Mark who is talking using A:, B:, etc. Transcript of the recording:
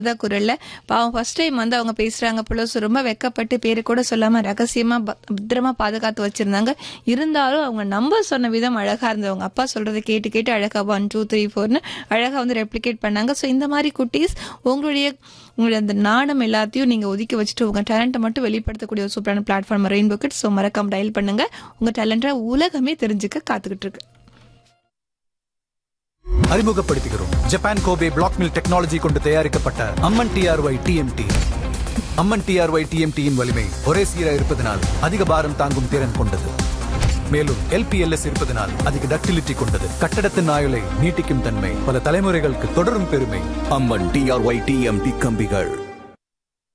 A: தான் குரல்ல பாவம் ஃபர்ஸ்ட் டைம் வந்து அவங்க பேசுறாங்க போல so ரொம்ப வெக்கப்பட்டு பேரு கூட சொல்லாம ரகசியமா ப- பத்திரமா பாதுகாத்து வச்சிருந்தாங்க இருந்தாலும் அவங்க நம்பர் சொன்ன விதம் அழகா இருந்தது அவங்க அப்பா சொல்றதை கேட்டு கேட்டு அழகா ஒன் டூ த்ரீ ஃபோர்னு அழகா வந்து ரெப்ளிகேட் பண்ணாங்க ஸோ இந்த மாதிரி குட்டீஸ் உங்களுடைய உங்களுடைய அந்த நாணம் எல்லாத்தையும் நீங்க ஒதுக்கி வச்சுட்டு உங்க டேலண்ட்டை மட்டும் வெளிப்படுத்தக்கூடிய ஒரு சூப்பரான பிளாட்ஃபார்ம் ரெயின்போ கிட் ஸோ மறக்காம டயல் பண்ணுங்க உங்க டேலண்ட்டை உலகமே தெரிஞ்சுக்க காத்துக்கிட்டு இருக்கு
B: அறிமுகப்படுத்துகிறோம் Japan Kobe black mill technology கொண்டு தயாரிக்கப்பட்ட Amman TRY TMT Amman TRY டிஎம்டியின் வலிமை ஒரே சீராக இருப்பதனால் அதிக பாரம் தாங்கும் திறன் கொண்டது மேலும் எல்பிஎல்எஸ் இருப்பதனால் அதிக டக்டிலிட்டி கொண்டது கட்டடத்தின் ஆயுளை நீட்டிக்கும் தன்மை பல தலைமுறைகளுக்கு தொடரும் பெருமை
C: அம்மன் டிஆர்ஒய் டிஎம்டி கம்பிகள்